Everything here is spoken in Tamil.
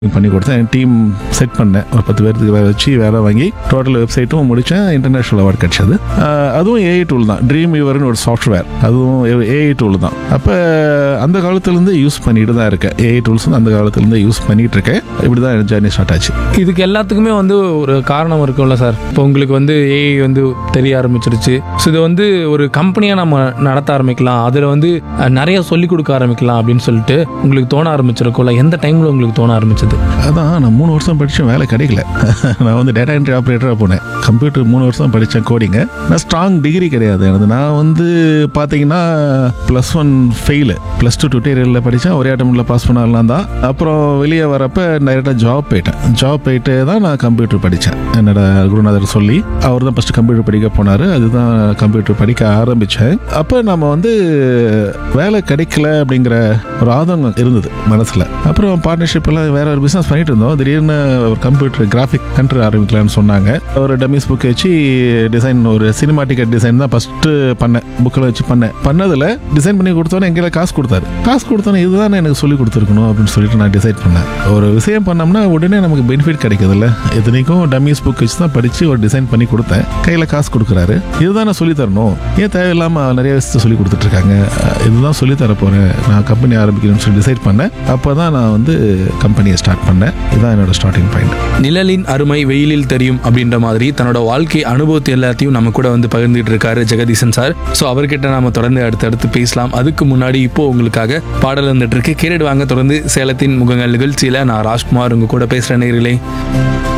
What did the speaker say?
பண்ணி கொடுத்தேன் என் டீம் செட் பண்ணேன் ஒரு பத்து பேருக்கு வேலை வச்சு வேலை வாங்கி டோட்டல் வெப்சைட்டும் முடித்தேன் இன்டர்நேஷ்னல் அவார்ட் கிடச்சது அதுவும் ஏஐ டூல் தான் ட்ரீம் யூவர்னு ஒரு சாஃப்ட்வேர் அதுவும் ஏஐ டூல் தான் அப்போ அந்த காலத்துலேருந்து யூஸ் பண்ணிட்டு தான் இருக்கேன் ஏஐ டூல்ஸ் அந்த காலத்துலேருந்து யூஸ் பண்ணிட்டு இருக்கேன் இப்படி தான் என் ஜேர்னி ஸ்டார்ட் ஆச்சு இதுக்கு எல்லாத்துக்குமே வந்து ஒரு காரணம் இருக்கும்ல சார் இப்போ உங்களுக்கு வந்து ஏஐ வந்து தெரிய ஆரம்பிச்சிருச்சு ஸோ இது வந்து ஒரு கம்பெனியாக நம்ம நடத்த ஆரம்பிக்கலாம் அதில் வந்து அஹ், நிறைய சொல்லிக் கொடுக்க ஆரம்பிக்கலாம் அப்படின்னு சொல்லிட்டு உங்களுக்கு தோண ஆரம்பிச்சிருக்கும்ல எந்த டைமில் உங்களுக்கு தோண ஆரம்பிச்சது அதான் நான் மூணு வருஷம் படித்தேன் வேலை கிடைக்கல நான் வந்து டேட்டா என்ட்ரி ஆப்ரேட்டராக போனேன் கம்ப்யூட்டர் மூணு வருஷம் படித்தேன் கோடிங்க நான் ஸ்ட்ராங் டிகிரி கிடையாது எனது நான் வந்து பார்த்தீங்கன்னா plus one fail plus two டுட்டோரியலில் படித்தேன் ஒரே அட்டம்ல பாஸ் பண்ணலாம் தான் அப்புறம் வெளியே வரப்போ டைரெக்டாக ஜாப் போயிட்டேன் ஜாப் போயிட்டு தான் நான் கம்ப்யூட்டர் படித்தேன் என்னோட குருநாதர் சொல்லி அவர் தான் ஃபஸ்ட்டு கம்ப்யூட்டர் படிக்க போனார் அதுதான் கம்ப்யூட்டர் படிக்க ஆரம்பித்தேன் அப்போ நம்ம வந்து வேலை கிடைக்கல அப்படிங்கிற ஒரு ஆதங்கம் இருந்தது மனசில் அப்புறம் பார்ட்னர்ஷிப் எல்லாம் வேற ஒரு பிஸ்னஸ் பண்ணிட்டு இருந்தோம் திடீர்னு ஒரு கம்ப்யூட்டர் கிராஃபிக் கண்ட்ரி ஆரம்பிக்கலாம்னு சொன்னாங்க ஒரு டமிஸ் புக் வச்சு டிசைன் ஒரு சினிமாட்டிக் டிசைன் தான் ஃபஸ்ட்டு பண்ணேன் புக்கில் வச்சு பண்ணேன் பண்ணதில் டிசைன் பண்ணி கொடுத்தோன்னே எங்கே காசு கொடுத்தாரு காசு கொடுத்தோன்னே இதுதான் எனக்கு சொல்லி கொடுத்துருக்கணும் அப்படின்னு சொல்லிட்டு நான் டிசைட் பண்ணேன் ஒரு விஷயம் பண்ணோம்னா உடனே நமக்கு பெனிஃபிட் கிடைக்குதுல்ல இத்தனைக்கும் டம்மிஸ் புக் வச்சு தான் படித்து ஒரு டிசைன் பண்ணி கொடுத்தேன் கையில் காசு கொடுக்குறாரு இதுதான் நான் சொல்லி தரணும் ஏன் தேவையில்லாமல் நிறைய விஷயத்தை சொல்லி கொடுத்துட்ருக்காங்க இதுதான் சொல்லி தர போகிறேன் நான் கம்பெனி ஆரம்பிக்கணும்னு சொல்லி டிசைட் பண்ணேன் அப்போ தான் நான் வந்து கம்பெனியை ஸ்டார்ட் பண்ணேன் இதுதான் என்னோட ஸ்டார்டிங் பாயிண்ட் நிழலின் அருமை வெயிலில் தெரியும் அப்படின்ற மாதிரி தன்னோட வாழ்க்கை அனுபவத்தை எல்லாத்தையும் நம்ம கூட வந்து பகிர்ந்துட்டு இருக்காரு ஜெகதீசன் சார் ஸோ அவர்கிட்ட நாம தொடர்ந்து அடுத்தடுத்து பேசலாம் அதுக்கு முன்னாடி இப்போ உங்களுக்காக பாடல் வந்துட்டு இருக்கு கேட்டுட்டு வாங்க தொடர்ந்து சேலத்தின் முகங்கள் நிகழ்ச்சியில நான் ராஜ்குமார் உங்க கூட பேசுறேன் நேயர்களே